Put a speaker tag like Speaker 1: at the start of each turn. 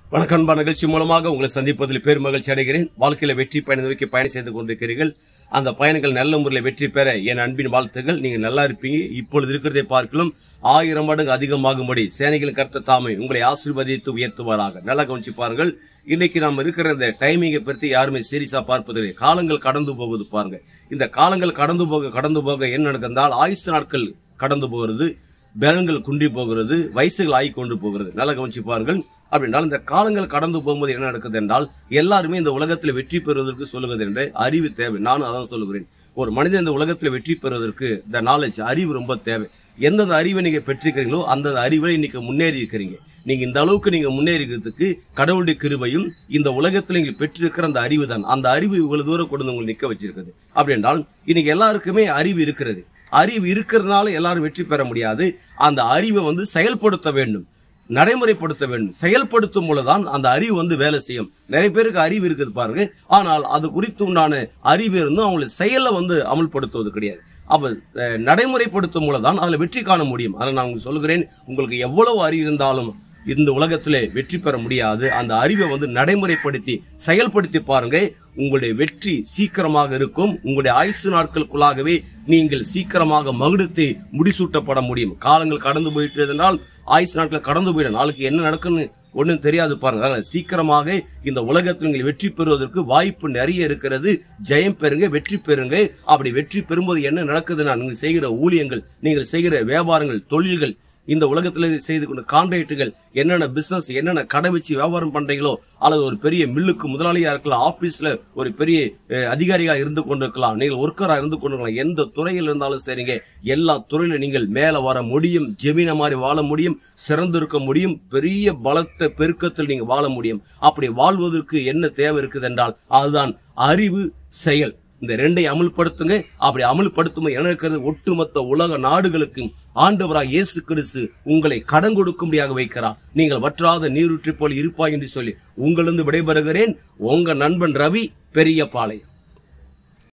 Speaker 1: வணக்கம் அன்பா நிகழ்ச்சி மூலமாக உங்களை சந்திப்பதில் பெரும் மகிழ்ச்சி அடைகிறேன் வாழ்க்கையில வெற்றி பயணம் நோக்கி பயணம் செய்து கொண்டிருக்கிறீர்கள் அந்த பயணங்கள் நல்ல முறையில் வெற்றி பெற என் அன்பின் வாழ்த்துகள் நீங்க நல்லா இருப்பீங்க இப்பொழுது இருக்கிறதை பார்க்கலாம் ஆயிரம் மடங்கு அதிகமாகும்படி சேனைகளின் கருத்த தாமை உங்களை ஆசீர்வதித்து உயர்த்துவாராக நல்லா கவனிச்சு பாருங்கள் இன்னைக்கு நாம் இருக்கிற இந்த டைமிங்கை பற்றி யாருமே சீரியஸா பார்ப்பதில்லை காலங்கள் கடந்து போகுது பாருங்க இந்த காலங்கள் கடந்து போக கடந்து போக என்ன நடந்தால் ஆயுசு நாட்கள் கடந்து போகிறது பலன்கள் குன்றி போகிறது வயசுகள் ஆகி கொண்டு போகிறது நல்லா கவனிச்சு பாருங்கள் அப்படின்றால் இந்த காலங்கள் கடந்து போகும்போது என்ன நடக்குது என்றால் எல்லாருமே இந்த உலகத்தில் வெற்றி பெறுவதற்கு சொல்லுவது என்ற அறிவு தேவை நானும் அதான் சொல்லுகிறேன் ஒரு மனிதன் இந்த உலகத்தில் வெற்றி பெறுவதற்கு இந்த நாலேஜ் அறிவு ரொம்ப தேவை எந்தெந்த அறிவை நீங்க பெற்றிருக்கிறீங்களோ அந்தந்த அறிவை இன்னைக்கு முன்னேறி இருக்கிறீங்க நீங்க இந்த அளவுக்கு நீங்க முன்னேறி இருக்கிறதுக்கு கடவுளுடைய கிருபையும் இந்த உலகத்தில் நீங்கள் பெற்றிருக்கிற அந்த அறிவு தான் அந்த அறிவு இவ்வளவு தூரம் கொண்டு வந்து உங்களை நிக்க வச்சிருக்குது அப்படி என்றால் இன்னைக்கு எல்லாருக்குமே அறிவு இருக்கிறது அறிவு இருக்கிறதுனால எல்லாரும் வெற்றி பெற முடியாது அந்த அறிவை வந்து செயல்படுத்த வேண்டும் நடைமுறைப்படுத்த வேண்டும் செயல்படுத்தும் பொழுதுதான் அந்த அறிவு வந்து வேலை செய்யும் நிறைய பேருக்கு அறிவு இருக்குது பாருங்க ஆனால் அது குறித்து உண்டான அறிவு இருந்தும் அவங்களை செயலை வந்து அமல்படுத்துவது கிடையாது அப்ப அஹ், நடைமுறைப்படுத்தும் பொழுதுதான் அதுல வெற்றி காண முடியும் அதை நான் உங்களுக்கு சொல்லுகிறேன் உங்களுக்கு எவ்வளவு அறிவு இருந்தாலும் இந்த உலகத்திலே வெற்றி பெற முடியாது அந்த அறிவை வந்து நடைமுறைப்படுத்தி செயல்படுத்தி பாருங்க உங்களுடைய வெற்றி சீக்கிரமாக இருக்கும் உங்களுடைய ஆயுசு நாட்களுக்குள்ளாகவே நீங்கள் சீக்கிரமாக மகுடத்தை முடிசூட்டப்பட முடியும் காலங்கள் கடந்து போயிட்டு என்றால் ஆயுசு நாட்கள் கடந்து போயிடும் நாளைக்கு என்ன நடக்குன்னு ஒன்றும் தெரியாது பாருங்க அதனால சீக்கிரமாக இந்த உலகத்தில் நீங்கள் வெற்றி பெறுவதற்கு வாய்ப்பு நிறைய இருக்கிறது ஜெயம் பெறுங்க வெற்றி பெறுங்க அப்படி வெற்றி பெறும்போது என்ன நடக்குதுன்னா நீங்கள் செய்கிற ஊழியங்கள் நீங்கள் செய்கிற வியாபாரங்கள் தொழில்கள் இந்த உலகத்தில் செய்து கொண்ட கான்ட்ராக்டுகள் என்னென்ன பிசினஸ் என்னென்ன கடை வச்சு வியாபாரம் பண்றீங்களோ அல்லது ஒரு பெரிய மில்லுக்கு முதலாளியா இருக்கலாம் ஆபீஸ்ல ஒரு பெரிய அஹ், அதிகாரியா இருந்து கொண்டிருக்கலாம் நீங்கள் ஒர்க்கரா இருந்து கொண்டிருக்கலாம் எந்த துறையில் இருந்தாலும் சரிங்க எல்லா துறையில நீங்கள் மேல வர முடியும் ஜெமின மாதிரி வாழ முடியும் சிறந்திருக்க முடியும் பெரிய பலத்த பெருக்கத்தில் நீங்க வாழ முடியும் அப்படி வாழ்வதற்கு என்ன தேவை இருக்குது என்றால் அதுதான் அறிவு செயல் இந்த ரெண்டை அமல்படுத்துங்க அப்படி அமல்படுத்தும் என்ன இருக்கிறது ஒட்டுமொத்த உலக நாடுகளுக்கு ஆண்டவராக இயேசு கிறிஸ்து உங்களை கடன் கொடுக்கும்படியாக வைக்கிறார் நீங்கள் வற்றாத நீரூற்றி போல் இருப்பாய் என்று சொல்லி உங்களிருந்து விடைபெறுகிறேன் உங்க நண்பன் ரவி பெரிய பாளையம்